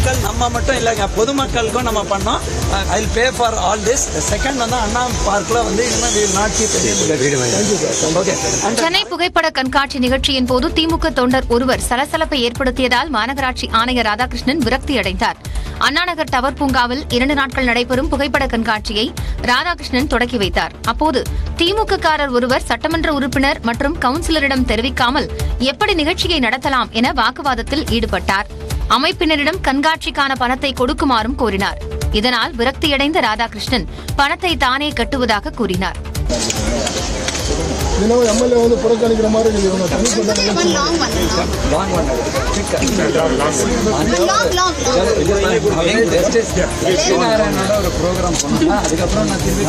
மக்கள் நம்ம மட்டும் இல்லைங்க பொதுமக்களுக்கும் நம்ம பண்ணோம் I pay for all this second வந்து அண்ணா பார்க்ல வந்து இனிமே will not keep okay Chennai புகைப்பட கண்காட்சி நிகழ்ச்சியின் போது திமுக தொண்டர் ஒருவர் சலசலப்பை ஏற்படுத்தியதால் மாநகராட்சி ஆணையர் ராதாகிருஷ்ணன் விரக்தியடைந்தார் அண்ணாநகர் டவர் பூங்காவில் இரண்டு நாட்கள் நடைபெறும் புகைப்பட கண்காட்சியை ராதாகிருஷ்ணன் தொடக்கி வைத்தார் அப்போது திமுக காரர் ஒருவர் சட்டமன்ற உறுப்பினர் மற்றும் கவுன்சிலரிடம் தெரிவிக்காமல் எப்படி நிகழ்ச்சியை நடத்தலாம் என வாக்குவாதத்தில் ஈடுபட்டார் அமைப்பினரிடம் கண்காட்சிக்கான பணத்தை கொடுக்குமாறும் கோரினார் இதனால் விரக்தியடைந்த ராதாகிருஷ்ணன் பணத்தை தானே கட்டுவதாக கூறினார் தினமும் எம்எல்ஏ வந்து புறக்கணிக்கிற மாதிரி இருக்குது இவங்க தனி சொந்த நிகழ்ச்சி லாங் ஒன் நாராயணோட ஒரு ப்ரோக்ராம் பண்ணோம் அதுக்கப்புறம் நான் திரும்பி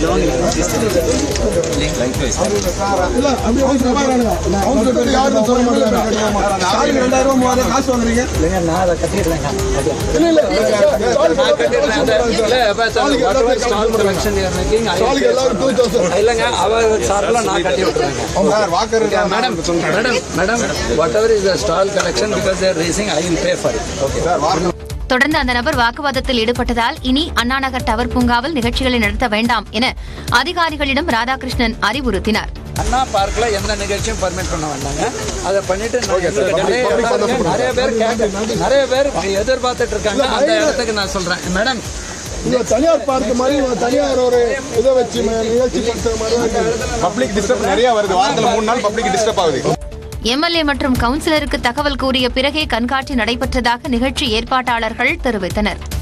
இல்ல அப்படி வந்து பிரபாகரனுங்க அவங்க கிட்ட யாருன்னு சொல்ல மாட்டாங்க ரெண்டாயிரம் ரூபாய் மூவாயிரம் காசு வாங்குறீங்க இல்லைங்க நான் அதை கட்டிடுறேங்க இல்ல இல்ல நான் கட்டிடுறேன் அந்த இல்ல, but whatever stall production you are making, I will ஸ்டாலுக்கு pay எல்லாரும் for டூ தௌசண்ட் இல்லைங்க அவர் சார்பில் நான் கட்டி விட்டுறேங்க walker madam madam madam whatever is the stall collection because there racing I will pay for it okay தொடர்ந்து அந்த நபர் வாக்குவாதத்தில் ஈடுபட்டதால் இனி அண்ணாநகர் டவர் பூங்காவில் நிகழ்ச்சிகளை நடத்த வேண்டாம் என அதிகாரிகளிடம் ராதாகிருஷ்ணன் அறிவுறுத்தினார் அண்ணா பார்க்ல எந்த நிகழ்ச்சியும் பர்மிட் பண்ண வேண்டாங்க அதை பண்ணிட்டு நான் நிறைய நிறைய பேர் கேட்க நிறைய பேர் எதிர்பார்த்துட்டு இருக்காங்க அந்த இடத்துக்கு நான் சொல்றேன் மேடம் இவங்க தனியார் பார்க்க மாதிரி இவங்க தனியார் ஒரு இதை வச்சு ம- நிகழ்ச்சி பண்ற மாதிரி தான் இருக்கு. பப்ளிக் டிஸ்டர்ப் நிறைய வருது வாரத்துல மூணு நாள் பப்ளிக் டிஸ்டர்ப் ஆகுது எம்எல்ஏ மற்றும் கவுன்சிலருக்கு தகவல் கூறிய பிறகே கண்காட்சி நடைபெற்றதாக நிகழ்ச்சி ஏற்பாட்டாளர்கள் தெரிவித்தனர்